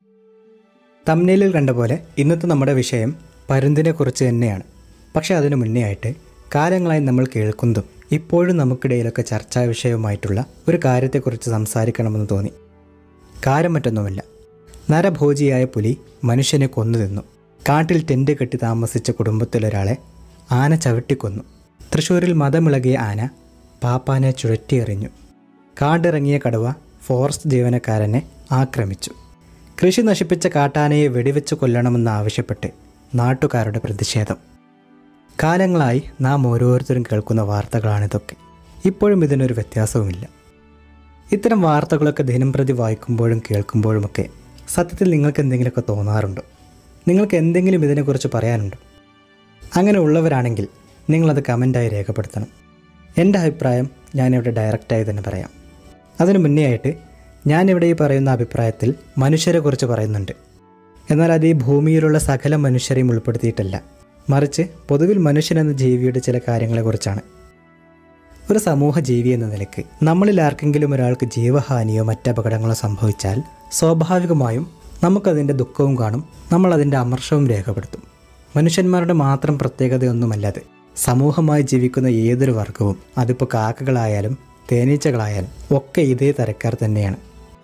തമ്നയിലിൽ കണ്ട പോലെ ഇന്നത്തെ നമ്മുടെ വിഷയം പരുന്തിനെ കുറിച്ച് തന്നെയാണ് പക്ഷേ അതിനു മുന്നേ ആയിട്ട് കാലങ്ങളായി നമ്മൾ കേൾക്കുന്നതും ഇപ്പോഴും നമുക്കിടയിലൊക്കെ ചർച്ചാ വിഷയവുമായിട്ടുള്ള ഒരു കാര്യത്തെക്കുറിച്ച് സംസാരിക്കണമെന്ന് തോന്നി കാര്യം മറ്റൊന്നുമല്ല നരഭോജിയായ പുലി മനുഷ്യനെ കൊന്നു തിന്നു കാട്ടിൽ ടെൻ്റ് കെട്ടി താമസിച്ച കുടുംബത്തിലൊരാളെ ആന ചവിട്ടിക്കൊന്നു തൃശ്ശൂരിൽ മതമിളകിയ ആന പാപ്പാനെ ചുഴറ്റിയെറിഞ്ഞു കാടിറങ്ങിയ കടുവ ഫോറസ്റ്റ് ജീവനക്കാരനെ ആക്രമിച്ചു കൃഷി നശിപ്പിച്ച കാട്ടാനയെ വെടിവെച്ച് കൊല്ലണമെന്നാവശ്യപ്പെട്ട് നാട്ടുകാരുടെ പ്രതിഷേധം കാലങ്ങളായി നാം ഓരോരുത്തരും കേൾക്കുന്ന വാർത്തകളാണിതൊക്കെ ഇപ്പോഴും ഇതിനൊരു വ്യത്യാസവുമില്ല ഇത്തരം വാർത്തകളൊക്കെ ദിനം പ്രതി വായിക്കുമ്പോഴും കേൾക്കുമ്പോഴുമൊക്കെ സത്യത്തിൽ നിങ്ങൾക്ക് എന്തെങ്കിലുമൊക്കെ തോന്നാറുണ്ടോ നിങ്ങൾക്ക് എന്തെങ്കിലും ഇതിനെക്കുറിച്ച് പറയാനുണ്ടോ അങ്ങനെ ഉള്ളവരാണെങ്കിൽ നിങ്ങളത് കമൻറ്റായി രേഖപ്പെടുത്തണം എൻ്റെ അഭിപ്രായം ഞാനിവിടെ ഡയറക്റ്റായി തന്നെ പറയാം അതിനു മുന്നേ ആയിട്ട് ഞാനിവിടെ ഈ പറയുന്ന അഭിപ്രായത്തിൽ മനുഷ്യരെക്കുറിച്ച് പറയുന്നുണ്ട് എന്നാൽ അത് ഈ ഭൂമിയിലുള്ള സകല മനുഷ്യരെയും ഉൾപ്പെടുത്തിയിട്ടല്ല മറിച്ച് പൊതുവിൽ മനുഷ്യൻ എന്ന ജീവിയുടെ ചില കാര്യങ്ങളെക്കുറിച്ചാണ് ഒരു സമൂഹ ജീവി എന്ന നിലയ്ക്ക് നമ്മളിൽ ആർക്കെങ്കിലും ഒരാൾക്ക് ജീവഹാനിയോ മറ്റപകടങ്ങളോ സംഭവിച്ചാൽ സ്വാഭാവികമായും നമുക്കതിൻ്റെ ദുഃഖവും കാണും നമ്മൾ അതിൻ്റെ അമർഷവും രേഖപ്പെടുത്തും മനുഷ്യന്മാരുടെ മാത്രം പ്രത്യേകതയൊന്നുമല്ലാതെ സമൂഹമായി ജീവിക്കുന്ന ഏതൊരു വർഗവും അതിപ്പോൾ കാക്കകളായാലും തേനീച്ചകളായാലും ഒക്കെ ഇതേ തരക്കാർ തന്നെയാണ്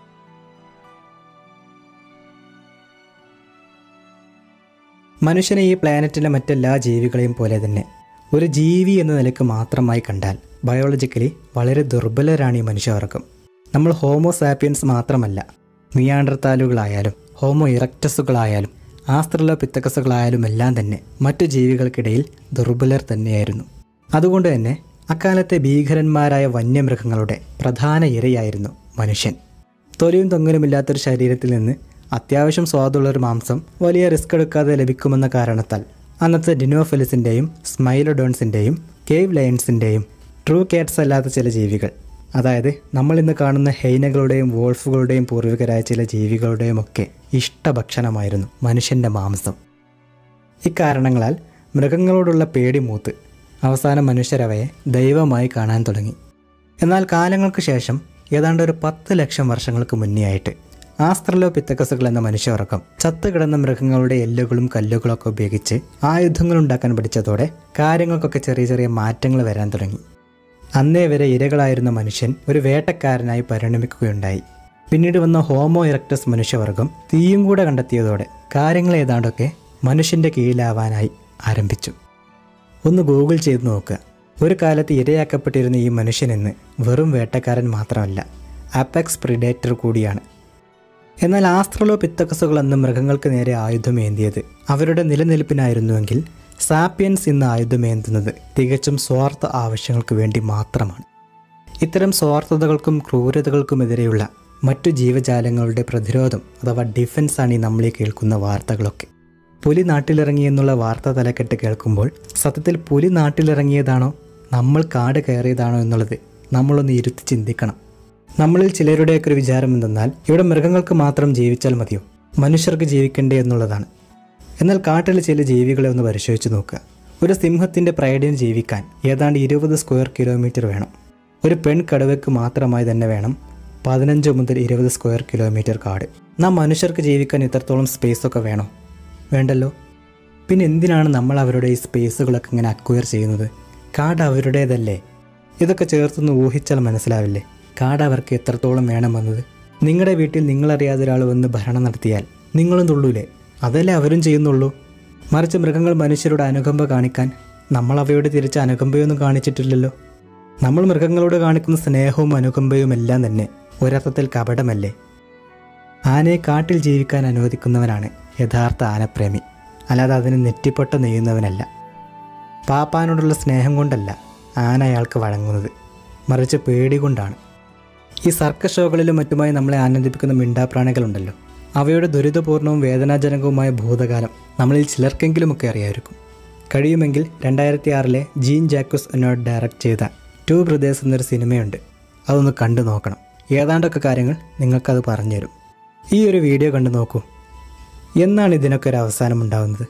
മനുഷ്യനെ ഈ പ്ലാനറ്റിലെ മറ്റെല്ലാ ജീവികളെയും പോലെ തന്നെ ഒരു ജീവി എന്ന നിലയ്ക്ക് മാത്രമായി കണ്ടാൽ ബയോളജിക്കലി വളരെ ദുർബലരാണ് ഈ മനുഷ്യവർഗം നമ്മൾ ഹോമോ സാപ്പിയൻസ് മാത്രമല്ല നിയാണ്ടർത്താലുകളായാലും ഹോമോ ഇറക്റ്റസുകളായാലും ആസ്ത്രലോ പിത്തക്കസുകളായാലും എല്ലാം തന്നെ മറ്റു ജീവികൾക്കിടയിൽ ദുർബലർ തന്നെയായിരുന്നു അതുകൊണ്ട് തന്നെ അക്കാലത്തെ ഭീകരന്മാരായ വന്യമൃഗങ്ങളുടെ പ്രധാന ഇരയായിരുന്നു മനുഷ്യൻ തൊലിയും തൊങ്ങലുമില്ലാത്തൊരു ശരീരത്തിൽ നിന്ന് അത്യാവശ്യം സ്വാദുള്ളൊരു മാംസം വലിയ റിസ്ക് എടുക്കാതെ ലഭിക്കുമെന്ന കാരണത്താൽ അന്നത്തെ ഡിനോഫെലിസിൻ്റെയും സ്മൈലോഡോൺസിൻ്റെയും കേവ് ലയൺസിൻ്റെയും ട്രൂ കാറ്റ്സ് അല്ലാത്ത ചില ജീവികൾ അതായത് നമ്മൾ ഇന്ന് കാണുന്ന ഹൈനകളുടെയും വോൾഫുകളുടെയും പൂർവികരായ ചില ജീവികളുടെയും ഒക്കെ ഇഷ്ടഭക്ഷണമായിരുന്നു മനുഷ്യൻ്റെ മാംസം ഇക്കാരണങ്ങളാൽ മൃഗങ്ങളോടുള്ള പേടി മൂത്ത് അവസാനം മനുഷ്യരവയെ ദൈവമായി കാണാൻ തുടങ്ങി എന്നാൽ കാലങ്ങൾക്ക് ശേഷം ഏതാണ്ട് ഒരു പത്ത് ലക്ഷം വർഷങ്ങൾക്ക് മുന്നേ ആയിട്ട് ആസ്ത്രലോ പിത്തക്കസുകൾ എന്ന മനുഷ്യവർഗം ചത്തുകിടന്ന മൃഗങ്ങളുടെ എല്ലുകളും കല്ലുകളൊക്കെ ഉപയോഗിച്ച് ആയുധങ്ങൾ ഉണ്ടാക്കാൻ പഠിച്ചതോടെ കാര്യങ്ങൾക്കൊക്കെ ചെറിയ ചെറിയ മാറ്റങ്ങൾ വരാൻ തുടങ്ങി അന്നേ വരെ ഇരകളായിരുന്ന മനുഷ്യൻ ഒരു വേട്ടക്കാരനായി പരിണമിക്കുകയുണ്ടായി പിന്നീട് വന്ന ഹോമോ ഇറക്ടസ് മനുഷ്യവർഗം തീയും കൂടെ കണ്ടെത്തിയതോടെ കാര്യങ്ങൾ ഏതാണ്ടൊക്കെ മനുഷ്യൻ്റെ കീഴിലാവാനായി ആരംഭിച്ചു ഒന്ന് ഗൂഗിൾ ചെയ്ത് നോക്കുക ഒരു കാലത്ത് ഇരയാക്കപ്പെട്ടിരുന്ന ഈ മനുഷ്യൻ ഇന്ന് വെറും വേട്ടക്കാരൻ മാത്രമല്ല അപ്പെക്സ് പ്രിഡേറ്റർ കൂടിയാണ് എന്നാൽ ആസ്ത്രലോ പിത്തക്കസുകൾ എന്ന മൃഗങ്ങൾക്ക് നേരെ ആയുധമേന്തിയത് അവരുടെ നിലനിൽപ്പിനായിരുന്നുവെങ്കിൽ സാപ്പിയൻസ് ഇന്ന് ആയുധമേന്തുന്നത് തികച്ചും സ്വാർത്ഥ ആവശ്യങ്ങൾക്ക് വേണ്ടി മാത്രമാണ് ഇത്തരം സ്വാർത്ഥതകൾക്കും ക്രൂരതകൾക്കുമെതിരെയുള്ള മറ്റു ജീവജാലങ്ങളുടെ പ്രതിരോധം അഥവാ ഡിഫൻസാണ് ഈ നമ്മളീ കേൾക്കുന്ന വാർത്തകളൊക്കെ പുലി നാട്ടിലിറങ്ങി എന്നുള്ള വാർത്ത തലക്കെട്ട് കേൾക്കുമ്പോൾ സത്യത്തിൽ പുലി നാട്ടിലിറങ്ങിയതാണോ നമ്മൾ കാട് കയറിയതാണോ എന്നുള്ളത് നമ്മളൊന്ന് ഇരുത്തി ചിന്തിക്കണം നമ്മളിൽ ചിലരുടെയൊക്കെ ഒരു വിചാരം എന്തെന്നാൽ ഇവിടെ മൃഗങ്ങൾക്ക് മാത്രം ജീവിച്ചാൽ മതിയോ മനുഷ്യർക്ക് ജീവിക്കണ്ടേ എന്നുള്ളതാണ് എന്നാൽ കാട്ടിലെ ചില ജീവികളെ ഒന്ന് പരിശോധിച്ച് നോക്കുക ഒരു സിംഹത്തിൻ്റെ പ്രൈഡിന് ജീവിക്കാൻ ഏതാണ്ട് ഇരുപത് സ്ക്വയർ കിലോമീറ്റർ വേണം ഒരു പെൺ കടുവയ്ക്ക് മാത്രമായി തന്നെ വേണം പതിനഞ്ച് മുതൽ ഇരുപത് സ്ക്വയർ കിലോമീറ്റർ കാട് നാം മനുഷ്യർക്ക് ജീവിക്കാൻ ഇത്രത്തോളം സ്പേസ് ഒക്കെ വേണോ വേണ്ടല്ലോ പിന്നെ എന്തിനാണ് നമ്മൾ അവരുടെ ഈ സ്പേസുകളൊക്കെ ഇങ്ങനെ അക്വയർ ചെയ്യുന്നത് കാട് അവരുടേതല്ലേ ഇതൊക്കെ ചേർത്തൊന്ന് ഊഹിച്ചാൽ മനസ്സിലാവില്ലേ കാട് അവർക്ക് എത്രത്തോളം വേണമെന്നത് നിങ്ങളുടെ വീട്ടിൽ നിങ്ങളറിയാതെ ഒരാൾ വന്ന് ഭരണം നടത്തിയാൽ നിങ്ങളും തുള്ളൂലേ അതല്ലേ അവരും ചെയ്യുന്നുള്ളൂ മറിച്ച് മൃഗങ്ങൾ മനുഷ്യരോട് അനുകമ്പ കാണിക്കാൻ നമ്മൾ അവയോട് തിരിച്ച് അനുകമ്പയൊന്നും കാണിച്ചിട്ടില്ലല്ലോ നമ്മൾ മൃഗങ്ങളോട് കാണിക്കുന്ന സ്നേഹവും അനുകമ്പയും എല്ലാം തന്നെ ഒരർത്ഥത്തിൽ കപടമല്ലേ ആനയെ കാട്ടിൽ ജീവിക്കാൻ അനുവദിക്കുന്നവനാണ് യഥാർത്ഥ ആനപ്രേമി അല്ലാതെ അതിന് നെറ്റിപ്പൊട്ട നെയ്യുന്നവനല്ല പാപ്പാനോടുള്ള സ്നേഹം കൊണ്ടല്ല ആന അയാൾക്ക് വഴങ്ങുന്നത് മറിച്ച് പേടി കൊണ്ടാണ് ഈ സർക്കസ് ഷോകളിലും മറ്റുമായി നമ്മളെ ആനന്ദിപ്പിക്കുന്ന മിണ്ടാപ്രാണികളുണ്ടല്ലോ അവയുടെ ദുരിതപൂർണവും വേദനാജനകവുമായ ഭൂതകാലം നമ്മളിൽ ചിലർക്കെങ്കിലുമൊക്കെ അറിയായിരിക്കും കഴിയുമെങ്കിൽ രണ്ടായിരത്തി ആറിലെ ജീൻ ജാക്കോസ് എന്നോട് ഡയറക്റ്റ് ചെയ്ത ടു ബ്രദേഴ്സ് എന്നൊരു സിനിമയുണ്ട് അതൊന്ന് കണ്ടു നോക്കണം ഏതാണ്ടൊക്കെ കാര്യങ്ങൾ നിങ്ങൾക്കത് പറഞ്ഞുതരും ഈ ഒരു വീഡിയോ കണ്ടു നോക്കൂ എന്നാണ് ഇതിനൊക്കെ ഒരു അവസാനം ഉണ്ടാകുന്നത്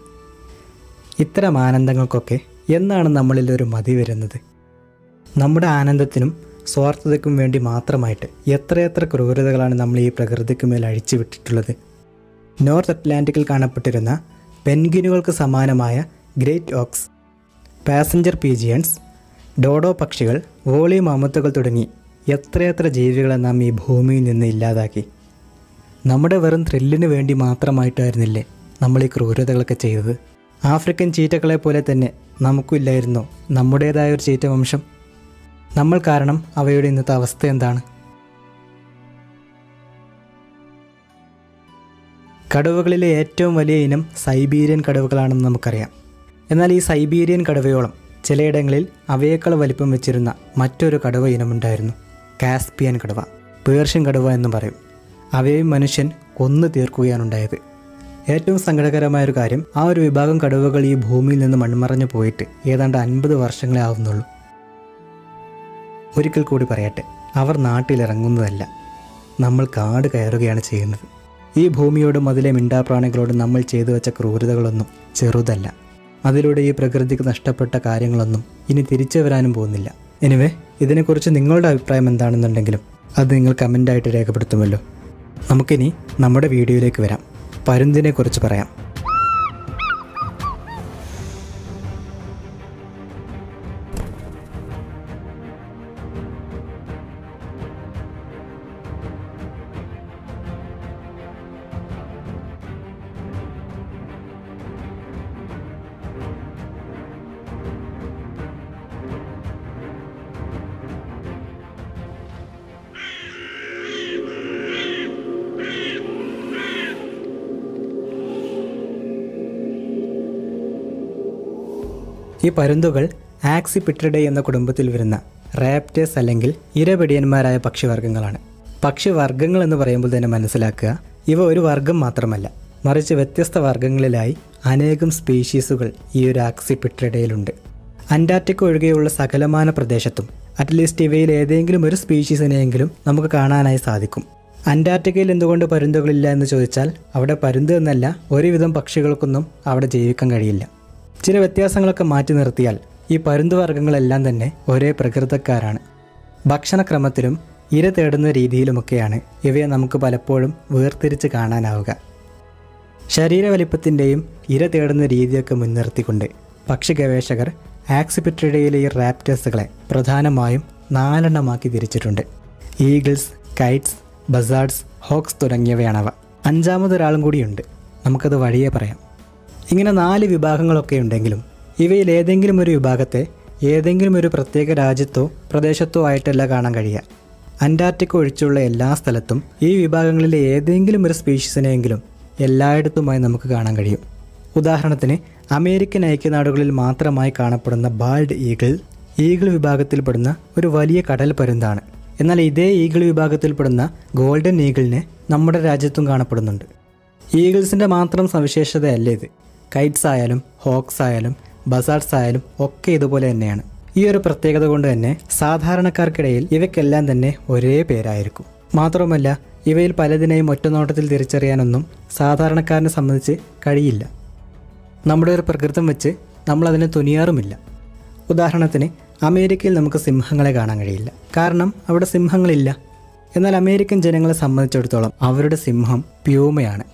ഇത്തരം ആനന്ദങ്ങൾക്കൊക്കെ എന്നാണ് നമ്മളിൽ ഒരു മതി വരുന്നത് നമ്മുടെ ആനന്ദത്തിനും സ്വാർത്ഥതയ്ക്കും വേണ്ടി മാത്രമായിട്ട് എത്രയെത്ര ക്രൂരതകളാണ് നമ്മൾ ഈ പ്രകൃതിക്ക് മേൽ അഴിച്ചു വിട്ടിട്ടുള്ളത് നോർത്ത് അറ്റ്ലാന്റിക്കിൽ കാണപ്പെട്ടിരുന്ന പെൻഗ്വിനുകൾക്ക് സമാനമായ great auks passenger pigeons dodo പക്ഷികൾ വോളി മമത്തുകൾ തുടങ്ങി എത്രയെത്ര ജീവികളെ നാം ഈ ഭൂമിയിൽ നിന്ന് ഇല്ലാതാക്കി നമ്മുടെ വെറും ത്രില്ലിന് വേണ്ടി മാത്രമായിട്ടായിരുന്നില്ലേ നമ്മൾ ഈ ക്രൂരതകളൊക്കെ ചെയ്തത് ആഫ്രിക്കൻ ചീറ്റകളെ പോലെ തന്നെ നമുക്കില്ലായിരുന്നോ നമ്മുടേതായ ഒരു ചീറ്റ വംശം നമ്മൾ കാരണം അവയുടെ ഇന്നത്തെ അവസ്ഥ എന്താണ് കടുവകളിലെ ഏറ്റവും വലിയ ഇനം സൈബീരിയൻ കടുവകളാണെന്ന് നമുക്കറിയാം എന്നാൽ ഈ സൈബീരിയൻ കടുവയോളം ചിലയിടങ്ങളിൽ അവയേക്കാൾ വലിപ്പം വെച്ചിരുന്ന മറ്റൊരു കടുവ ഇനമുണ്ടായിരുന്നു കാസ്പിയൻ കടുവ പേർഷ്യൻ കടുവ എന്ന് പറയും അവയും മനുഷ്യൻ കൊന്നു തീർക്കുകയാണുണ്ടായത് ഏറ്റവും സങ്കടകരമായ ഒരു കാര്യം ആ ഒരു വിഭാഗം കടുവകൾ ഈ ഭൂമിയിൽ നിന്ന് മൺമറഞ്ഞു പോയിട്ട് ഏതാണ്ട് അൻപത് വർഷങ്ങളെ ആവുന്നുള്ളൂ ഒരിക്കൽ കൂടി പറയട്ടെ അവർ നാട്ടിലിറങ്ങുന്നതല്ല നമ്മൾ കാട് കയറുകയാണ് ചെയ്യുന്നത് ഈ ഭൂമിയോടും അതിലെ മിണ്ടാപ്രാണികളോടും നമ്മൾ ചെയ്തു വെച്ച ക്രൂരതകളൊന്നും ചെറുതല്ല അതിലൂടെ ഈ പ്രകൃതിക്ക് നഷ്ടപ്പെട്ട കാര്യങ്ങളൊന്നും ഇനി തിരിച്ചു വരാനും പോകുന്നില്ല എനിവേ ഇതിനെക്കുറിച്ച് നിങ്ങളുടെ അഭിപ്രായം എന്താണെന്നുണ്ടെങ്കിലും അത് നിങ്ങൾ കമൻ്റായിട്ട് രേഖപ്പെടുത്തുമല്ലോ നമുക്കിനി നമ്മുടെ വീഡിയോയിലേക്ക് വരാം പരുന്തിനെക്കുറിച്ച് പറയാം ഈ പരുന്തുകൾ ആക്സിപിട്രിഡെ എന്ന കുടുംബത്തിൽ വരുന്ന റാപ്റ്റേഴ്സ് അല്ലെങ്കിൽ ഇരപിടിയന്മാരായ പക്ഷിവർഗ്ഗങ്ങളാണ് പക്ഷിവർഗ്ഗങ്ങൾ എന്ന് പറയുമ്പോൾ തന്നെ മനസ്സിലാക്കുക ഇവ ഒരു വർഗം മാത്രമല്ല മറിച്ച് വ്യത്യസ്ത വർഗ്ഗങ്ങളിലായി അനേകം സ്പീഷീസുകൾ ഈ ഒരു ആക്സിപിട്രിഡയിലുണ്ട് അന്റാർട്ടിക്ക ഒഴികെയുള്ള സകലമാന പ്രദേശത്തും അറ്റ്ലീസ്റ്റ് ഇവയിൽ ഏതെങ്കിലും ഒരു സ്പീഷീസിനെയെങ്കിലും നമുക്ക് കാണാനായി സാധിക്കും അന്റാർട്ടിക്കയിൽ എന്തുകൊണ്ട് പരുന്തുകളില്ല എന്ന് ചോദിച്ചാൽ അവിടെ പരുന്ത് എന്നല്ല ഒരുവിധം പക്ഷികൾക്കൊന്നും അവിടെ ജീവിക്കാൻ കഴിയില്ല ചില വ്യത്യാസങ്ങളൊക്കെ മാറ്റി നിർത്തിയാൽ ഈ പരുന്തുവർഗ്ഗങ്ങളെല്ലാം തന്നെ ഒരേ പ്രകൃതക്കാരാണ് ഭക്ഷണക്രമത്തിലും ഇര തേടുന്ന രീതിയിലുമൊക്കെയാണ് ഇവയെ നമുക്ക് പലപ്പോഴും വേർതിരിച്ച് കാണാനാവുക ശരീരവലിപ്പത്തിൻ്റെയും ഇര തേടുന്ന രീതിയൊക്കെ മുൻനിർത്തിക്കൊണ്ട് പക്ഷി ഗവേഷകർ ആക്സിപിട്രിഡയിലെ ഈ റാപ്റ്റേഴ്സുകളെ പ്രധാനമായും നാലെണ്ണമാക്കി തിരിച്ചിട്ടുണ്ട് ഈഗിൾസ് കൈറ്റ്സ് ബസാർഡ്സ് ഹോക്സ് തുടങ്ങിയവയാണവ അഞ്ചാമതൊരാളും കൂടിയുണ്ട് നമുക്കത് വഴിയേ പറയാം ഇങ്ങനെ നാല് വിഭാഗങ്ങളൊക്കെ ഉണ്ടെങ്കിലും ഇവയിൽ ഏതെങ്കിലും ഒരു വിഭാഗത്തെ ഏതെങ്കിലും ഒരു പ്രത്യേക രാജ്യത്തോ പ്രദേശത്തോ ആയിട്ടല്ല കാണാൻ കഴിയുക അന്റാർട്ടിക്ക ഒഴിച്ചുള്ള എല്ലാ സ്ഥലത്തും ഈ വിഭാഗങ്ങളിലെ ഏതെങ്കിലും ഒരു സ്പീഷീസിനെയെങ്കിലും എല്ലായിടത്തുമായി നമുക്ക് കാണാൻ കഴിയും ഉദാഹരണത്തിന് അമേരിക്കൻ ഐക്യനാടുകളിൽ മാത്രമായി കാണപ്പെടുന്ന ബാൾഡ് ഈഗിൾ ഈഗിൾ വിഭാഗത്തിൽപ്പെടുന്ന ഒരു വലിയ കടൽ പരുന്താണ് എന്നാൽ ഇതേ ഈഗിൾ വിഭാഗത്തിൽപ്പെടുന്ന ഗോൾഡൻ ഈഗിളിനെ നമ്മുടെ രാജ്യത്തും കാണപ്പെടുന്നുണ്ട് ഈഗിൾസിൻ്റെ മാത്രം സവിശേഷതയല്ല ഇത് കൈറ്റ്സ് ആയാലും ഹോക്സ് ആയാലും ബസാർട്സ് ആയാലും ഒക്കെ ഇതുപോലെ തന്നെയാണ് ഈ ഒരു പ്രത്യേകത കൊണ്ട് തന്നെ സാധാരണക്കാർക്കിടയിൽ ഇവയ്ക്കെല്ലാം തന്നെ ഒരേ പേരായിരിക്കും മാത്രമല്ല ഇവയിൽ പലതിനെയും ഒറ്റനോട്ടത്തിൽ തിരിച്ചറിയാനൊന്നും സാധാരണക്കാരനെ സംബന്ധിച്ച് കഴിയില്ല നമ്മുടെ ഒരു പ്രകൃതം വെച്ച് നമ്മളതിനെ തുനിയാറുമില്ല ഉദാഹരണത്തിന് അമേരിക്കയിൽ നമുക്ക് സിംഹങ്ങളെ കാണാൻ കഴിയില്ല കാരണം അവിടെ സിംഹങ്ങളില്ല എന്നാൽ അമേരിക്കൻ ജനങ്ങളെ സംബന്ധിച്ചിടത്തോളം അവരുടെ സിംഹം പ്യൂമയാണ്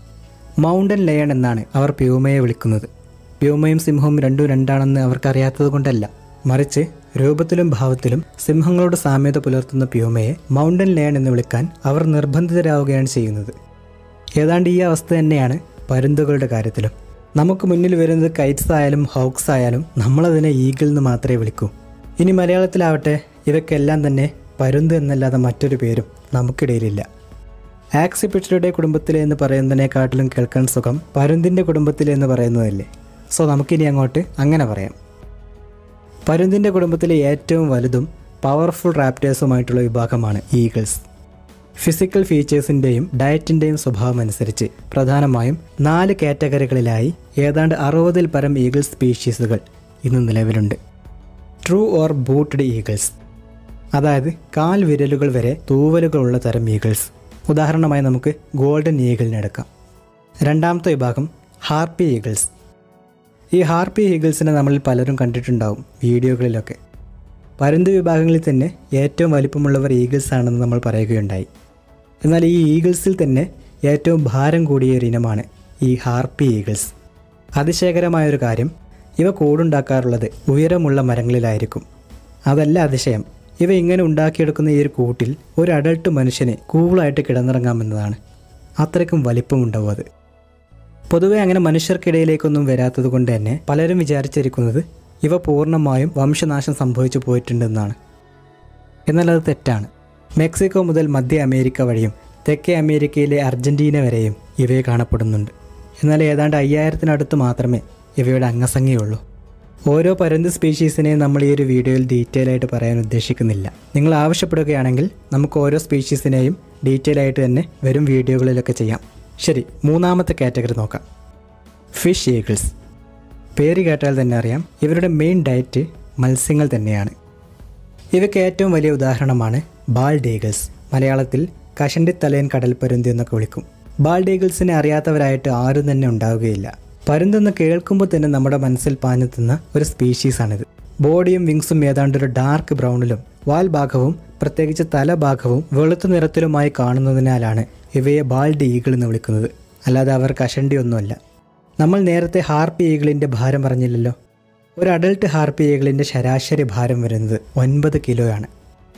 മൗണ്ടൻ ലയൺ എന്നാണ് അവർ പ്യൂമയെ വിളിക്കുന്നത് പ്യൂമയും സിംഹവും രണ്ടും രണ്ടാണെന്ന് അവർക്കറിയാത്തത് കൊണ്ടല്ല മറിച്ച് രൂപത്തിലും ഭാവത്തിലും സിംഹങ്ങളോട് സാമ്യത പുലർത്തുന്ന പ്യൂമയെ മൗണ്ടൻ ലയൺ എന്ന് വിളിക്കാൻ അവർ നിർബന്ധിതരാവുകയാണ് ചെയ്യുന്നത് ഏതാണ്ട് ഈ അവസ്ഥ തന്നെയാണ് പരുന്തുകളുടെ കാര്യത്തിലും നമുക്ക് മുന്നിൽ വരുന്നത് കൈറ്റ്സ് ആയാലും ഹോക്സ് ആയാലും നമ്മളതിനെ ഈഗിൾ എന്ന് മാത്രമേ വിളിക്കൂ ഇനി മലയാളത്തിലാവട്ടെ ഇവയ്ക്കെല്ലാം തന്നെ പരുന്ത് എന്നല്ലാതെ മറ്റൊരു പേരും നമുക്കിടയിലില്ല ആക്സിപിറ്ററുടെ കുടുംബത്തിലെ എന്ന് പറയുന്നതിനെക്കാട്ടിലും കേൾക്കാൻ സുഖം പരുന്തിൻ്റെ കുടുംബത്തിലെ എന്ന് പറയുന്നതല്ലേ സോ നമുക്കിനി അങ്ങോട്ട് അങ്ങനെ പറയാം പരുന്തിൻ്റെ കുടുംബത്തിലെ ഏറ്റവും വലുതും പവർഫുൾ റാപ്റ്റേഴ്സുമായിട്ടുള്ള വിഭാഗമാണ് ഈഗിൾസ് ഫിസിക്കൽ ഫീച്ചേഴ്സിൻ്റെയും ഡയറ്റിൻ്റെയും സ്വഭാവം അനുസരിച്ച് പ്രധാനമായും നാല് കാറ്റഗറികളിലായി ഏതാണ്ട് അറുപതിൽ പരം ഈഗിൾ സ്പീഷീസുകൾ ഇന്ന് നിലവിലുണ്ട് ട്രൂ ഓർ ബൂട്ടഡ് ഈഗിൾസ് അതായത് കാൽ വിരലുകൾ വരെ തൂവലുകളുള്ള തരം ഈഗിൾസ് ഉദാഹരണമായി നമുക്ക് ഗോൾഡൻ ഈഗിളിനെ എടുക്കാം രണ്ടാമത്തെ വിഭാഗം ഹാർപ്പി ഈഗിൾസ് ഈ ഹാർപ്പി ഈഗിൾസിനെ നമ്മളിൽ പലരും കണ്ടിട്ടുണ്ടാവും വീഡിയോകളിലൊക്കെ പരുന്ത് വിഭാഗങ്ങളിൽ തന്നെ ഏറ്റവും വലിപ്പമുള്ളവർ ഈഗിൾസ് ആണെന്ന് നമ്മൾ പറയുകയുണ്ടായി എന്നാൽ ഈ ഈഗിൾസിൽ തന്നെ ഏറ്റവും ഭാരം കൂടിയ ഒരു ഇനമാണ് ഈ ഹാർപ്പി ഈഗിൾസ് അതിശയകരമായൊരു കാര്യം ഇവ കൂടുണ്ടാക്കാറുള്ളത് ഉയരമുള്ള മരങ്ങളിലായിരിക്കും അതല്ല അതിശയം ഇവ ഇങ്ങനെ ഉണ്ടാക്കിയെടുക്കുന്ന ഈ ഒരു കൂട്ടിൽ ഒരു അഡൾട്ട് മനുഷ്യന് കൂളായിട്ട് കിടന്നിറങ്ങാമെന്നതാണ് അത്രയ്ക്കും വലിപ്പമുണ്ടാവും അത് പൊതുവെ അങ്ങനെ മനുഷ്യർക്കിടയിലേക്കൊന്നും വരാത്തത് കൊണ്ട് തന്നെ പലരും വിചാരിച്ചിരിക്കുന്നത് ഇവ പൂർണ്ണമായും വംശനാശം സംഭവിച്ചു പോയിട്ടുണ്ടെന്നാണ് എന്നാൽ അത് തെറ്റാണ് മെക്സിക്കോ മുതൽ മധ്യ അമേരിക്ക വഴിയും തെക്കേ അമേരിക്കയിലെ അർജന്റീന വരെയും ഇവയെ കാണപ്പെടുന്നുണ്ട് എന്നാൽ ഏതാണ്ട് അയ്യായിരത്തിനടുത്ത് മാത്രമേ ഇവയുടെ അംഗസംഖ്യയുള്ളൂ ഓരോ പരുന്ത് സ്പീഷീസിനെയും നമ്മൾ ഈ ഒരു വീഡിയോയിൽ ഡീറ്റെയിൽ ആയിട്ട് പറയാൻ ഉദ്ദേശിക്കുന്നില്ല നിങ്ങൾ ആവശ്യപ്പെടുകയാണെങ്കിൽ നമുക്ക് ഓരോ സ്പീഷീസിനെയും ഡീറ്റെയിൽ ആയിട്ട് തന്നെ വരും വീഡിയോകളിലൊക്കെ ചെയ്യാം ശരി മൂന്നാമത്തെ കാറ്റഗറി നോക്കാം ഫിഷ് ഈഗിൾസ് പേര് കേട്ടാൽ തന്നെ അറിയാം ഇവരുടെ മെയിൻ ഡയറ്റ് മത്സ്യങ്ങൾ തന്നെയാണ് ഇവയ്ക്ക് ഏറ്റവും വലിയ ഉദാഹരണമാണ് ബാൾഡ് ഈഗിൾസ് മലയാളത്തിൽ കഷണ്ടിത്തലയൻ കടൽപ്പരുന്ത് എന്നൊക്കെ വിളിക്കും ബാൾഡ് ഈഗിൾസിനെ അറിയാത്തവരായിട്ട് ആരും തന്നെ ഉണ്ടാവുകയില്ല പരുന്തെന്ന് കേൾക്കുമ്പോൾ തന്നെ നമ്മുടെ മനസ്സിൽ പാഞ്ഞെത്തുന്ന ഒരു സ്പീഷീസാണിത് ബോഡിയും വിങ്സും ഏതാണ്ട് ഒരു ഡാർക്ക് ബ്രൗണിലും വാൽ ഭാഗവും പ്രത്യേകിച്ച് തലഭാഗവും വെളുത്ത നിറത്തിലുമായി കാണുന്നതിനാലാണ് ഇവയെ ബാൾഡ് ഈഗിൾ എന്ന് വിളിക്കുന്നത് അല്ലാതെ അവർ കഷണ്ടിയൊന്നുമല്ല നമ്മൾ നേരത്തെ ഹാർപ്പി ഈഗിളിൻ്റെ ഭാരം പറഞ്ഞില്ലല്ലോ ഒരു അഡൾട്ട് ഹാർപ്പി ഈഗിളിൻ്റെ ശരാശരി ഭാരം വരുന്നത് ഒൻപത് കിലോയാണ്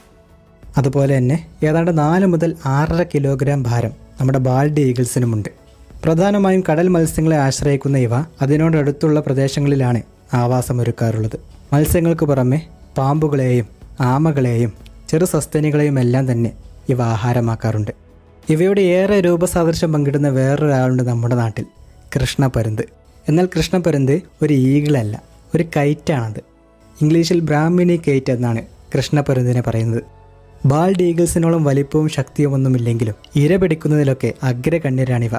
അതുപോലെ തന്നെ ഏതാണ്ട് നാല് മുതൽ ആറര കിലോഗ്രാം ഭാരം നമ്മുടെ ബാൾഡ് ഈഗിൾസിനുമുണ്ട് പ്രധാനമായും കടൽ മത്സ്യങ്ങളെ ആശ്രയിക്കുന്ന ഇവ അതിനോടടുത്തുള്ള പ്രദേശങ്ങളിലാണ് ആവാസമൊരുക്കാറുള്ളത് മത്സ്യങ്ങൾക്ക് പുറമെ പാമ്പുകളെയും ആമകളെയും ചെറു സസ്തനികളെയും എല്ലാം തന്നെ ഇവ ആഹാരമാക്കാറുണ്ട് ഇവയുടെ ഏറെ രൂപസാദൃശ്യം പങ്കിടുന്ന വേറൊരാളുണ്ട് നമ്മുടെ നാട്ടിൽ കൃഷ്ണപരുന്ത് എന്നാൽ കൃഷ്ണപരുന്ത് ഒരു ഈഗിളല്ല ഒരു കൈറ്റാണത് ഇംഗ്ലീഷിൽ ബ്രാഹ്മിണി കൈറ്റ് എന്നാണ് കൃഷ്ണപരുന്തിനെ പറയുന്നത് ബാൾഡ് ഈഗിൾസിനോളം വലിപ്പവും ശക്തിയുമൊന്നുമില്ലെങ്കിലും ഇര പിടിക്കുന്നതിലൊക്കെ അഗ്രഗണ്യരാണിവ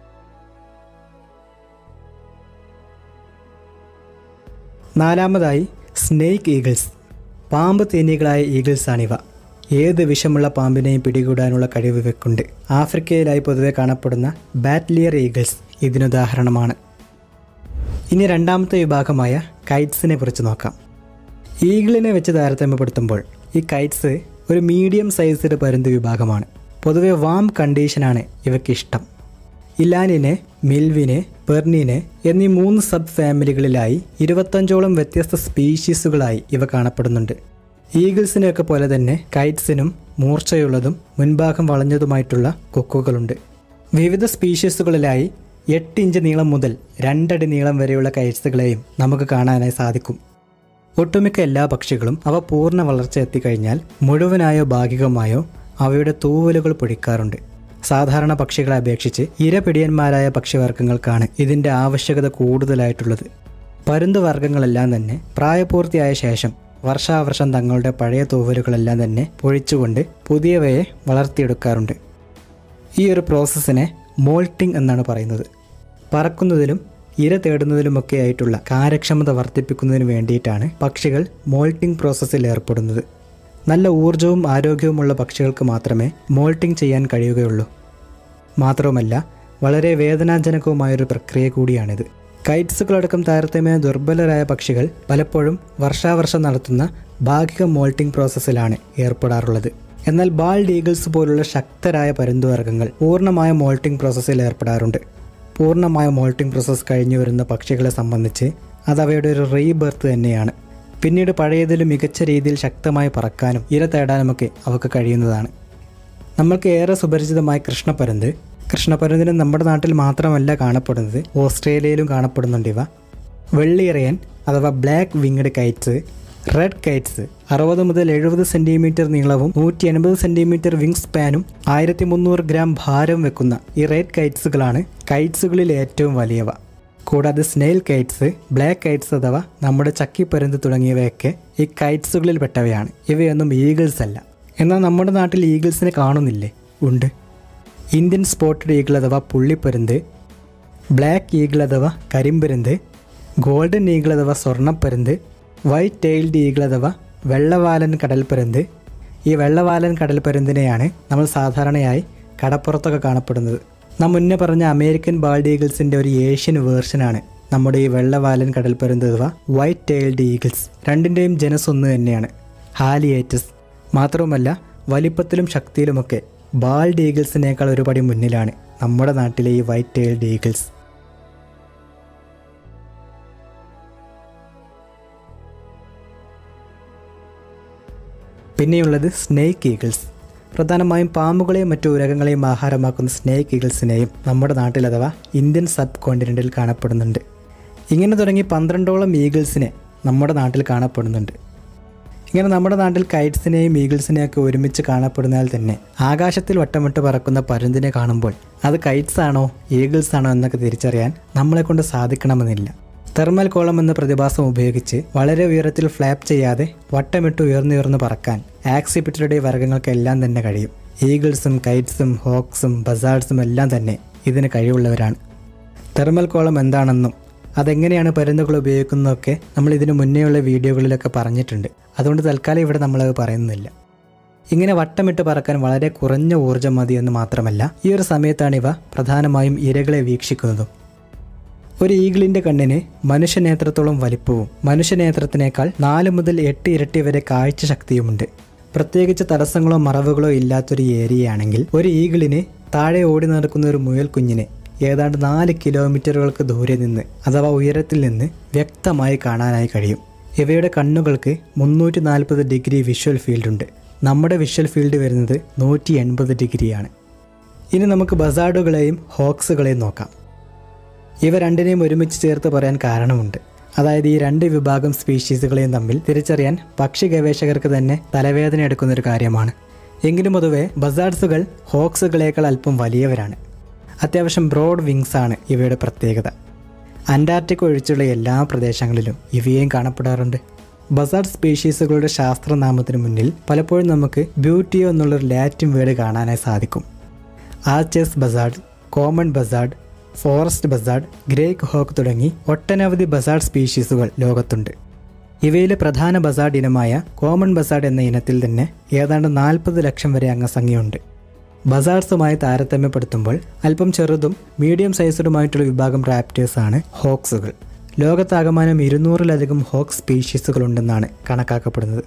നാലാമതായി സ്നേക്ക് ഈഗിൾസ് പാമ്പ് തേനീകളായ ഈഗിൾസാണിവ ഏത് വിഷമുള്ള പാമ്പിനെയും പിടികൂടാനുള്ള കഴിവ് ഇവയ്ക്കുണ്ട് ആഫ്രിക്കയിലായി പൊതുവെ കാണപ്പെടുന്ന ബാറ്റ്ലിയർ ഈഗിൾസ് ഇതിനുദാഹരണമാണ് ഇനി രണ്ടാമത്തെ വിഭാഗമായ കൈറ്റ്സിനെ കുറിച്ച് നോക്കാം ഈഗിളിനെ വെച്ച് താരതമ്യപ്പെടുത്തുമ്പോൾ ഈ കൈറ്റ്സ് ഒരു മീഡിയം സൈസ്ഡ് പരുന്ത് വിഭാഗമാണ് പൊതുവെ വാം കണ്ടീഷനാണ് ഇവയ്ക്ക് ഇഷ്ടം ഇലാനിനെ മിൽവിനെ പെർണിനെ എന്നീ മൂന്ന് സബ് ഫാമിലികളിലായി ഇരുപത്തഞ്ചോളം വ്യത്യസ്ത സ്പീഷീസുകളായി ഇവ കാണപ്പെടുന്നുണ്ട് ഈഗിൾസിനെയൊക്കെ പോലെ തന്നെ കൈറ്റ്സിനും മൂർച്ചയുള്ളതും മുൻഭാഗം വളഞ്ഞതുമായിട്ടുള്ള കൊക്കുകളുണ്ട് വിവിധ സ്പീഷീസുകളിലായി എട്ട് ഇഞ്ച് നീളം മുതൽ രണ്ടടി നീളം വരെയുള്ള കൈറ്റ്സുകളെയും നമുക്ക് കാണാനായി സാധിക്കും ഒട്ടുമിക്ക എല്ലാ പക്ഷികളും അവ പൂർണ്ണ വളർച്ച എത്തിക്കഴിഞ്ഞാൽ മുഴുവനായോ ഭാഗികമായോ അവയുടെ തൂവലുകൾ പൊടിക്കാറുണ്ട് സാധാരണ പക്ഷികളെ അപേക്ഷിച്ച് ഇരപിടിയന്മാരായ പക്ഷിവർഗ്ഗങ്ങൾക്കാണ് ഇതിൻ്റെ ആവശ്യകത കൂടുതലായിട്ടുള്ളത് പരുന്ത് വർഗ്ഗങ്ങളെല്ലാം തന്നെ പ്രായപൂർത്തിയായ ശേഷം വർഷാവർഷം തങ്ങളുടെ പഴയ തൂവലുകളെല്ലാം തന്നെ പൊഴിച്ചുകൊണ്ട് പുതിയവയെ വളർത്തിയെടുക്കാറുണ്ട് ഈ ഒരു പ്രോസസ്സിനെ മോൾട്ടിംഗ് എന്നാണ് പറയുന്നത് പറക്കുന്നതിലും ഇര തേടുന്നതിലുമൊക്കെ ആയിട്ടുള്ള കാര്യക്ഷമത വർദ്ധിപ്പിക്കുന്നതിന് വേണ്ടിയിട്ടാണ് പക്ഷികൾ മോൾട്ടിംഗ് പ്രോസസ്സിൽ ഏർപ്പെടുന്നത് നല്ല ഊർജവും ആരോഗ്യവുമുള്ള പക്ഷികൾക്ക് മാത്രമേ മോൾട്ടിംഗ് ചെയ്യാൻ കഴിയുകയുള്ളൂ മാത്രവുമല്ല വളരെ വേദനാജനകവുമായൊരു പ്രക്രിയ കൂടിയാണിത് കൈറ്റ്സുകളടക്കം താരതമ്യേന ദുർബലരായ പക്ഷികൾ പലപ്പോഴും വർഷാവർഷം നടത്തുന്ന ഭാഗിക മോൾട്ടിംഗ് പ്രോസസ്സിലാണ് ഏർപ്പെടാറുള്ളത് എന്നാൽ ബാൾഡ് ഈഗിൾസ് പോലുള്ള ശക്തരായ പരുന്തുവർഗ്ഗങ്ങൾ പൂർണ്ണമായ മോൾട്ടിംഗ് പ്രോസസ്സിൽ ഏർപ്പെടാറുണ്ട് പൂർണ്ണമായ മോൾട്ടിംഗ് പ്രോസസ്സ് കഴിഞ്ഞു വരുന്ന പക്ഷികളെ സംബന്ധിച്ച് അത് അവയുടെ ഒരു റീബർത്ത് തന്നെയാണ് പിന്നീട് പഴയതിലും മികച്ച രീതിയിൽ ശക്തമായി പറക്കാനും ഇര തേടാനുമൊക്കെ അവർക്ക് കഴിയുന്നതാണ് നമ്മൾക്ക് ഏറെ സുപരിചിതമായ കൃഷ്ണപരുന്ത് കൃഷ്ണപരുന്തിന് നമ്മുടെ നാട്ടിൽ മാത്രമല്ല കാണപ്പെടുന്നത് ഓസ്ട്രേലിയയിലും കാണപ്പെടുന്നുണ്ട് ഇവ വെള്ളിയിറയൻ അഥവാ black winged kites red kites അറുപത് മുതൽ എഴുപത് സെൻറ്റിമീറ്റർ നീളവും നൂറ്റി എൺപത് സെൻറ്റിമീറ്റർ വിങ് സ്പാനും ആയിരത്തി മുന്നൂറ് ഗ്രാം ഭാരം വെക്കുന്ന ഈ റെഡ് കൈറ്റ്സുകളാണ് കൈറ്റ്സുകളിൽ ഏറ്റവും വലിയവ കൂടാതെ സ്നെയിൽ കൈറ്റ്സ് ബ്ലാക്ക് കൈറ്റ്സ് അഥവാ നമ്മുടെ ചക്കിപ്പരുന്ത് തുടങ്ങിയവയൊക്കെ ഈ കൈറ്റ്സുകളിൽ പെട്ടവയാണ് ഇവയൊന്നും ഈഗിൾസ് അല്ല എന്നാൽ നമ്മുടെ നാട്ടിൽ ഈഗിൾസിനെ കാണുന്നില്ലേ ഉണ്ട് ഇന്ത്യൻ സ്പോട്ടഡ് ഈഗിൾ അഥവാ പുള്ളിപ്പരുന്ത് ബ്ലാക്ക് ഈഗിൾ അഥവാ കരിമ്പരുന്ത് ഗോൾഡൻ ഈഗിൾ അഥവാ സ്വർണ്ണപ്പരുന്ത് വൈറ്റ് ടെയിൽഡ് ഈഗിൾ അഥവാ വെള്ളവാലൻ കടൽപ്പരുന്ത് ഈ വെള്ളവാലൻ കടൽപ്പരുന്തിനെയാണ് നമ്മൾ സാധാരണയായി കടപ്പുറത്തൊക്കെ കാണപ്പെടുന്നത് നാം മുന്നേ പറഞ്ഞ അമേരിക്കൻ ബാൾഡ് ഈഗിൾസിൻ്റെ ഒരു ഏഷ്യൻ വേർഷനാണ് നമ്മുടെ ഈ വെള്ളവാലൻ കടൽപ്പരുന്ത് അഥവാ വൈറ്റ് ടെയിൽഡ് ഈഗിൾസ് രണ്ടിൻ്റെയും ജനസ് ഒന്ന് തന്നെയാണ് ഹാലിയേറ്റസ് മാത്രവുമല്ല വലിപ്പത്തിലും ശക്തിയിലുമൊക്കെ ബാൾഡ് ഈഗിൾസിനേക്കാൾ ഒരുപടി മുന്നിലാണ് നമ്മുടെ നാട്ടിലെ ഈ വൈറ്റ് ടൈൽഡ് ഈഗിൾസ് പിന്നെയുള്ളത് സ്നേക്ക് ഈഗിൾസ് പ്രധാനമായും പാമ്പുകളെയും മറ്റു ഉരകങ്ങളെയും ആഹാരമാക്കുന്ന സ്നേക്ക് ഈഗിൾസിനെയും നമ്മുടെ നാട്ടിൽ അഥവാ ഇന്ത്യൻ സബ് കോണ്ടിനെൻറ്റിൽ കാണപ്പെടുന്നുണ്ട് ഇങ്ങനെ തുടങ്ങി പന്ത്രണ്ടോളം ഈഗിൾസിനെ നമ്മുടെ നാട്ടിൽ കാണപ്പെടുന്നുണ്ട് ഇങ്ങനെ നമ്മുടെ നാട്ടിൽ കൈറ്റ്സിനെയും ഈഗിൾസിനെയും ഒക്കെ ഒരുമിച്ച് കാണപ്പെടുന്നതിൽ തന്നെ ആകാശത്തിൽ വട്ടമിട്ട് പറക്കുന്ന പരുന്തിനെ കാണുമ്പോൾ അത് കൈറ്റ്സ് ആണോ ഈഗിൾസ് ആണോ എന്നൊക്കെ തിരിച്ചറിയാൻ നമ്മളെ കൊണ്ട് സാധിക്കണമെന്നില്ല തെർമൽ കോളം എന്ന പ്രതിഭാസം ഉപയോഗിച്ച് വളരെ ഉയരത്തിൽ ഫ്ലാപ്പ് ചെയ്യാതെ വട്ടമിട്ട് ഉയർന്നുയർന്ന് പറക്കാൻ ആക്സിപിറ്ററുടെ വർഗ്ഗങ്ങൾക്കെല്ലാം തന്നെ കഴിയും ഈഗിൾസും കൈറ്റ്സും ഹോക്സും ബസാർഡ്സും എല്ലാം തന്നെ ഇതിന് കഴിവുള്ളവരാണ് തെർമൽ കോളം എന്താണെന്നും അതെങ്ങനെയാണ് പരുന്നുകൾ ഉപയോഗിക്കുന്നതൊക്കെ നമ്മൾ ഇതിനു മുന്നേയുള്ള വീഡിയോകളിലൊക്കെ പറഞ്ഞിട്ടുണ്ട് അതുകൊണ്ട് തൽക്കാലം ഇവിടെ നമ്മളത് പറയുന്നില്ല ഇങ്ങനെ വട്ടമിട്ട് പറക്കാൻ വളരെ കുറഞ്ഞ ഊർജ്ജം മതി എന്ന് മാത്രമല്ല ഈ ഒരു സമയത്താണ് ഇവ പ്രധാനമായും ഇരകളെ വീക്ഷിക്കുന്നതും ഒരു ഈഗിളിന്റെ കണ്ണിന് മനുഷ്യനേത്രത്തോളം വലിപ്പവും മനുഷ്യനേത്രത്തിനേക്കാൾ നാല് മുതൽ എട്ട് ഇരട്ടി വരെ കാഴ്ച ശക്തിയുമുണ്ട് പ്രത്യേകിച്ച് തടസ്സങ്ങളോ മറവുകളോ ഇല്ലാത്തൊരു ഏരിയയാണെങ്കിൽ ഒരു ഈഗിളിന് താഴെ ഓടി നടക്കുന്ന ഒരു മുയൽ കുഞ്ഞിനെ ഏതാണ്ട് നാല് കിലോമീറ്ററുകൾക്ക് ദൂരെ നിന്ന് അഥവാ ഉയരത്തിൽ നിന്ന് വ്യക്തമായി കാണാനായി കഴിയും ഇവയുടെ കണ്ണുകൾക്ക് മുന്നൂറ്റി നാൽപ്പത് ഡിഗ്രി വിഷ്വൽ ഫീൽഡ് ഉണ്ട് നമ്മുടെ വിഷ്വൽ ഫീൽഡ് വരുന്നത് നൂറ്റി എൺപത് ഡിഗ്രിയാണ് ഇനി നമുക്ക് ബസാർഡുകളെയും ഹോക്സുകളെയും നോക്കാം ഇവ രണ്ടിനെയും ഒരുമിച്ച് ചേർത്ത് പറയാൻ കാരണമുണ്ട് അതായത് ഈ രണ്ട് വിഭാഗം സ്പീഷീസുകളെയും തമ്മിൽ തിരിച്ചറിയാൻ പക്ഷി ഗവേഷകർക്ക് തന്നെ തലവേദന എടുക്കുന്ന ഒരു കാര്യമാണ് എങ്കിലും പൊതുവെ ബസാർഡ്സുകൾ ഹോക്സുകളേക്കാൾ അല്പം വലിയവരാണ് അത്യാവശ്യം ബ്രോഡ് വിങ്സ് ആണ് ഇവയുടെ പ്രത്യേകത അന്റാർട്ടിക്ക ഒഴിച്ചുള്ള എല്ലാ പ്രദേശങ്ങളിലും ഇവയും കാണപ്പെടാറുണ്ട് ബസാർഡ് സ്പീഷീസുകളുടെ ശാസ്ത്രനാമത്തിന് മുന്നിൽ പലപ്പോഴും നമുക്ക് ബ്യൂട്ടിയോ എന്നുള്ളൊരു ലാറ്റിൻ വേർഡ് കാണാനായി സാധിക്കും archer's buzzard common buzzard forest buzzard ഗ്രേക്ക് ഹോക്ക് തുടങ്ങി ഒട്ടനവധി ബസാർഡ് സ്പീഷീസുകൾ ലോകത്തുണ്ട് ഇവയിലെ പ്രധാന ബസാർഡ് ഇനമായ കോമൺ ബസാർഡ് എന്ന ഇനത്തിൽ തന്നെ ഏതാണ്ട് നാൽപ്പത് ലക്ഷം വരെ അംഗസംഖ്യയുണ്ട് ബസാർഡ്സുമായി താരതമ്യപ്പെടുത്തുമ്പോൾ അല്പം ചെറുതും മീഡിയം സൈസറുമായിട്ടുള്ള വിഭാഗം റാപ്റ്റേഴ്സ് ആണ് ഹോക്സുകൾ ലോകത്താകമാനം ഇരുന്നൂറിലധികം ഹോക്ക് സ്പീഷീസുകളുണ്ടെന്നാണ് കണക്കാക്കപ്പെടുന്നത്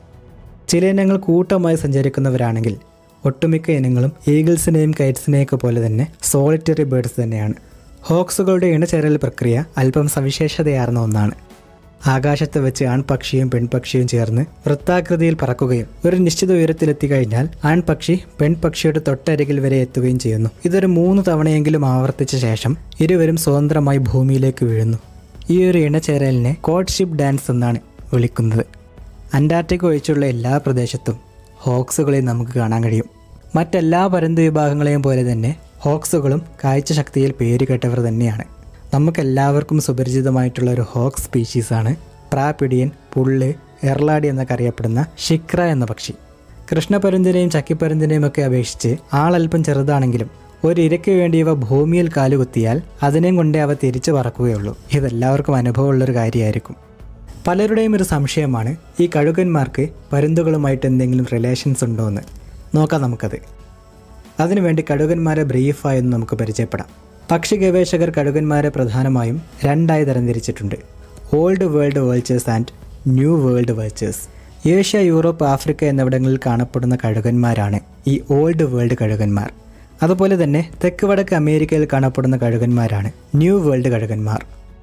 ചില ഇനങ്ങൾ കൂട്ടമായി സഞ്ചരിക്കുന്നവരാണെങ്കിൽ ഒട്ടുമിക്ക ഇനങ്ങളും ഈഗിൾസിനെയും കൈറ്റ്സിനെയൊക്കെ പോലെ തന്നെ സോളിറ്ററി ബേർഡ്സ് തന്നെയാണ് ഹോക്സുകളുടെ ഇണചേരൽ പ്രക്രിയ അല്പം സവിശേഷതയാർന്ന ഒന്നാണ് ആകാശത്ത് വെച്ച് ആൺപക്ഷിയും പെൺപക്ഷിയും ചേർന്ന് വൃത്താകൃതിയിൽ പറക്കുകയും ഒരു നിശ്ചിത ഉയരത്തിലെത്തിക്കഴിഞ്ഞാൽ ആൺപക്ഷി പെൺപക്ഷിയുടെ തൊട്ടരികിൽ വരെ എത്തുകയും ചെയ്യുന്നു ഇതൊരു മൂന്ന് തവണയെങ്കിലും ആവർത്തിച്ച ശേഷം ഇരുവരും സ്വതന്ത്രമായി ഭൂമിയിലേക്ക് വീഴുന്നു ഈ ഒരു ഇണചേരലിനെ കോഡ്ഷിപ്പ് ഡാൻസ് എന്നാണ് വിളിക്കുന്നത് അന്റാർട്ടിക്ക ഒഴിച്ചുള്ള എല്ലാ പ്രദേശത്തും ഹോക്സുകളെ നമുക്ക് കാണാൻ കഴിയും മറ്റെല്ലാ പരന്ത് വിഭാഗങ്ങളെയും പോലെ തന്നെ ഹോക്സുകളും കാഴ്ചശക്തിയിൽ പേരുകേട്ടവർ തന്നെയാണ് നമുക്കെല്ലാവർക്കും സുപരിചിതമായിട്ടുള്ള ഒരു ഹോക്ക് സ്പീഷീസാണ് ട്രാപ്പിഡിയൻ പുള്ള് എർലാടി എന്നൊക്കെ അറിയപ്പെടുന്ന ഷിക്ര എന്ന പക്ഷി കൃഷ്ണപരുന്തിനെയും ചക്കിപ്പരുന്തിനെയും ഒക്കെ അപേക്ഷിച്ച് ആളല്പം ചെറുതാണെങ്കിലും ഒരു ഇരയ്ക്ക് വേണ്ടി ഇവ ഭൂമിയിൽ കാലുകുത്തിയാൽ അതിനെയും കൊണ്ടേ അവ തിരിച്ചു പറക്കുകയുള്ളൂ ഇതെല്ലാവർക്കും അനുഭവമുള്ളൊരു കാര്യമായിരിക്കും പലരുടെയും ഒരു സംശയമാണ് ഈ കഴുകന്മാർക്ക് പരുന്തുകളുമായിട്ട് എന്തെങ്കിലും റിലേഷൻസ് ഉണ്ടോ എന്ന് നോക്കാം നമുക്കത് അതിനുവേണ്ടി കഴുകന്മാരെ ബ്രീഫായി ഒന്ന് നമുക്ക് പരിചയപ്പെടാം പക്ഷി ഗവേഷകർ കഴുകന്മാരെ പ്രധാനമായും രണ്ടായി തരംതിരിച്ചിട്ടുണ്ട് old world vultures and new world vultures Asia Europe Africa എന്നിവിടങ്ങളിൽ കാണപ്പെടുന്ന കഴുകന്മാരാണ് ഈ ഓൾഡ് വേൾഡ് കഴുകന്മാർ അതുപോലെ തന്നെ തെക്ക് വടക്ക് അമേരിക്കയിൽ കാണപ്പെടുന്ന കഴുകന്മാരാണ് ന്യൂ വേൾഡ് കഴുകന്മാർ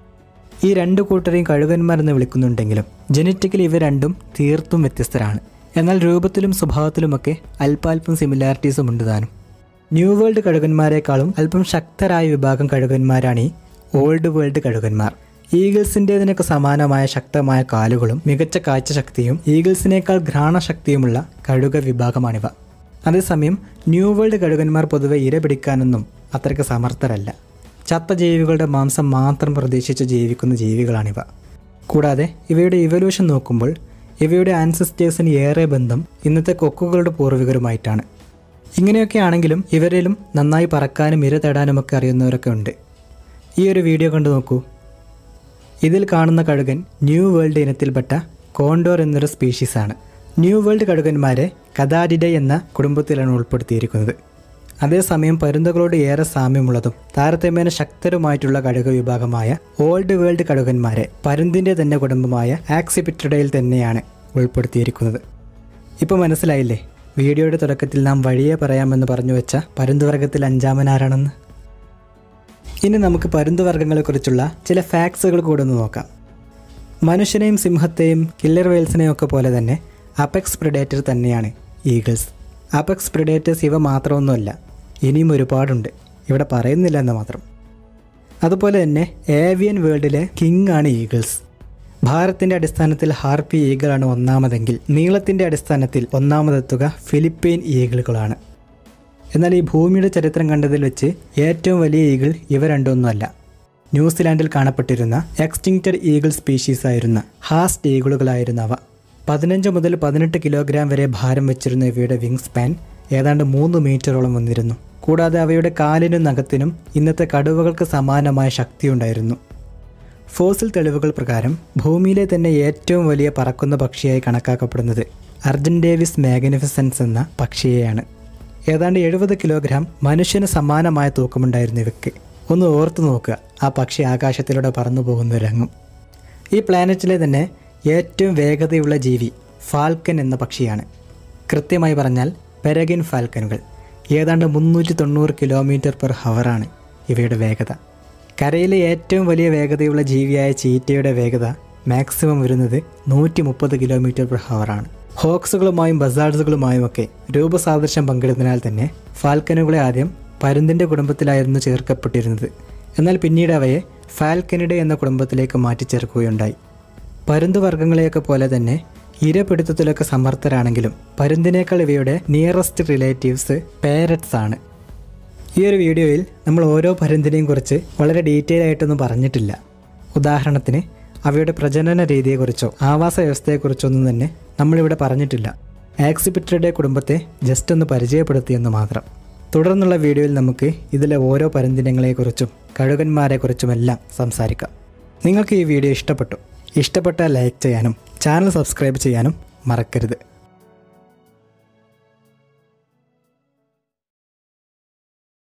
ഈ രണ്ട് കൂട്ടരെയും കഴുകന്മാർ എന്ന് വിളിക്കുന്നുണ്ടെങ്കിലും ജനറ്റിക്കലി ഇവ രണ്ടും തീർത്തും വ്യത്യസ്തരാണ് എന്നാൽ രൂപത്തിലും സ്വഭാവത്തിലുമൊക്കെ അല്പാൽപ്പം സിമിലാരിറ്റീസും ഉണ്ട് താനും ന്യൂ വേൾഡ് കഴുകന്മാരെക്കാളും അല്പം ശക്തരായ വിഭാഗം കഴുകന്മാരാണ് ഈ ഓൾഡ് വേൾഡ് കഴുകന്മാർ ഈഗിൾസിൻ്റെതിനൊക്കെ സമാനമായ ശക്തമായ കാലുകളും മികച്ച കാഴ്ചശക്തിയും ഈഗിൾസിനേക്കാൾ ഘ്രാണശക്തിയുമുള്ള കഴുക വിഭാഗമാണിവ അതേസമയം ന്യൂ വേൾഡ് കഴുകന്മാർ പൊതുവെ ഇര പിടിക്കാനൊന്നും അത്രയ്ക്ക് സമർത്ഥരല്ല ചത്ത ജീവികളുടെ മാംസം മാത്രം പ്രതീക്ഷിച്ച് ജീവിക്കുന്ന ജീവികളാണിവ കൂടാതെ ഇവയുടെ ഇവല്യൂഷൻ നോക്കുമ്പോൾ ഇവയുടെ ആൻസിസ്റ്റേഴ്സിന് ഏറെ ബന്ധം ഇന്നത്തെ കൊക്കുകളുടെ പൂർവികരുമായിട്ടാണ് ഇങ്ങനെയൊക്കെ ആണെങ്കിലും ഇവരിലും നന്നായി പറക്കാനും ഇര തേടാനുമൊക്കെ അറിയുന്നവരൊക്കെ ഉണ്ട് ഈ ഒരു വീഡിയോ കണ്ടു നോക്കൂ ഇതിൽ കാണുന്ന കഴുകൻ ന്യൂ വേൾഡ് ഇനത്തിൽപ്പെട്ട കോണ്ടോർ എന്നൊരു സ്പീഷീസാണ് ന്യൂ വേൾഡ് കഴുകന്മാരെ കദാഡിഡെ എന്ന കുടുംബത്തിലാണ് ഉൾപ്പെടുത്തിയിരിക്കുന്നത് അതേസമയം പരുന്തുകളോട് ഏറെ സാമ്യമുള്ളതും താരതമ്യേന ശക്തരുമായിട്ടുള്ള കഴുക വിഭാഗമായ ഓൾഡ് വേൾഡ് കഴുകന്മാരെ പരുന്തിൻ്റെ തന്നെ കുടുംബമായ ആക്സിപിറ്റഡയിൽ തന്നെയാണ് ഉൾപ്പെടുത്തിയിരിക്കുന്നത് ഇപ്പോൾ മനസ്സിലായില്ലേ വീഡിയോയുടെ തുടക്കത്തിൽ നാം വഴിയെ പറയാമെന്ന് പറഞ്ഞു വെച്ച പരുന്തുവർഗത്തിൽ അഞ്ചാമനാരാണെന്ന് ഇനി നമുക്ക് പരുന്തുവർഗ്ഗങ്ങളെക്കുറിച്ചുള്ള ചില ഫാക്ട്സുകൾ കൂടെ ഒന്ന് നോക്കാം മനുഷ്യനെയും സിംഹത്തെയും കില്ലർ വെയിൽസിനെയും ഒക്കെ പോലെ തന്നെ അപെക്സ് പ്രിഡേറ്റർ തന്നെയാണ് ഈഗിൾസ് അപെക്സ് പ്രിഡേറ്റേഴ്സ് ഇവ മാത്രമൊന്നുമല്ല ഇനിയും ഒരുപാടുണ്ട് ഇവിടെ പറയുന്നില്ല എന്ന് മാത്രം അതുപോലെ തന്നെ ഏവിയൻ വേൾഡിലെ കിങ് ആണ് ഈഗിൾസ് ഭാരത്തിൻ്റെ അടിസ്ഥാനത്തിൽ ഹാർപ്പി ഈഗിളാണ് ഒന്നാമതെങ്കിൽ നീളത്തിൻ്റെ അടിസ്ഥാനത്തിൽ ഒന്നാമതെത്തുക ഫിലിപ്പൈൻ ഈഗിളുകളാണ് എന്നാൽ ഈ ഭൂമിയുടെ ചരിത്രം കണ്ടതിൽ വെച്ച് ഏറ്റവും വലിയ ഈഗിൾ ഇവ രണ്ടൊന്നുമല്ല ന്യൂസിലാൻഡിൽ കാണപ്പെട്ടിരുന്ന എക്സ്റ്റിങ്ക്റ്റഡ് ഈഗിൾ സ്പീഷീസ് ആയിരുന്ന ഹാസ്റ്റ് ഈഗിളുകളായിരുന്ന അവ പതിനഞ്ച് മുതൽ പതിനെട്ട് കിലോഗ്രാം വരെ ഭാരം വെച്ചിരുന്ന ഇവയുടെ വിങ് സ്പാൻ ഏതാണ്ട് മൂന്ന് മീറ്ററോളം വന്നിരുന്നു കൂടാതെ അവയുടെ കാലിനും നഖത്തിനും ഇന്നത്തെ കടുവകൾക്ക് സമാനമായ ശക്തിയുണ്ടായിരുന്നു ഫോസിൽ തെളിവുകൾ പ്രകാരം ഭൂമിയിലെ തന്നെ ഏറ്റവും വലിയ പറക്കുന്ന പക്ഷിയായി കണക്കാക്കപ്പെടുന്നത് അർജൻഡേവിസ് മാഗ്നിഫിസൻസ് എന്ന പക്ഷിയെയാണ് ഏതാണ്ട് എഴുപത് കിലോഗ്രാം മനുഷ്യന് സമാനമായ തൂക്കമുണ്ടായിരുന്നു ഇവയ്ക്ക് ഒന്ന് ഓർത്തു നോക്കുക ആ പക്ഷി ആകാശത്തിലൂടെ പറന്നു പോകുന്ന രംഗം ഈ പ്ലാനറ്റിലെ തന്നെ ഏറ്റവും വേഗതയുള്ള ജീവി ഫാൽക്കൻ എന്ന പക്ഷിയാണ് കൃത്യമായി പറഞ്ഞാൽ പെരഗിൻ ഫാൽക്കനുകൾ ഏതാണ്ട് മുന്നൂറ്റി തൊണ്ണൂറ് കിലോമീറ്റർ പെർ ഹവറാണ് ഇവയുടെ വേഗത കരയിലെ ഏറ്റവും വലിയ വേഗതയുള്ള ജീവിയായ ചീറ്റയുടെ വേഗത മാക്സിമം വരുന്നത് നൂറ്റി മുപ്പത് കിലോമീറ്റർ പെർ ഹവറാണ് ഹോക്സുകളുമായും ബസാർഡ്സുകളുമായും ഒക്കെ രൂപസാദൃശ്യം പങ്കിടുന്നതിനാൽ തന്നെ ഫാൽക്കനുകളെ ആദ്യം പരുന്തിൻ്റെ കുടുംബത്തിലായിരുന്നു ചേർക്കപ്പെട്ടിരുന്നത് എന്നാൽ പിന്നീട് അവയെ ഫാൽക്കനിഡെ എന്ന കുടുംബത്തിലേക്ക് മാറ്റിച്ചേർക്കുകയുണ്ടായി പരുന്തുവർഗ്ഗങ്ങളെയൊക്കെ പോലെ തന്നെ ഇരപിടുത്തത്തിലൊക്കെ സമർത്ഥരാണെങ്കിലും പരുന്തിനേക്കാൾ ഇവയുടെ നിയറസ്റ്റ് റിലേറ്റീവ്സ് പേരറ്റ്സ് ആണ് ഈ ഒരു വീഡിയോയിൽ നമ്മൾ ഓരോ പരുന്തിനെയും കുറിച്ച് വളരെ ഡീറ്റെയിൽ ആയിട്ടൊന്നും പറഞ്ഞിട്ടില്ല ഉദാഹരണത്തിന് അവയുടെ പ്രജനന രീതിയെക്കുറിച്ചോ ആവാസ വ്യവസ്ഥയെക്കുറിച്ചോ ഒന്നും തന്നെ നമ്മളിവിടെ പറഞ്ഞിട്ടില്ല ആക്സിപിറ്ററുടെ കുടുംബത്തെ ജസ്റ്റ് ഒന്ന് പരിചയപ്പെടുത്തിയെന്ന് മാത്രം തുടർന്നുള്ള വീഡിയോയിൽ നമുക്ക് ഇതിലെ ഓരോ പരുന്തിനങ്ങളെക്കുറിച്ചും കഴുകന്മാരെക്കുറിച്ചുമെല്ലാം സംസാരിക്കാം നിങ്ങൾക്ക് ഈ വീഡിയോ ഇഷ്ടപ്പെട്ടു ഇഷ്ടപ്പെട്ടാൽ ലൈക്ക് ചെയ്യാനും ചാനൽ സബ്സ്ക്രൈബ് ചെയ്യാനും മറക്കരുത്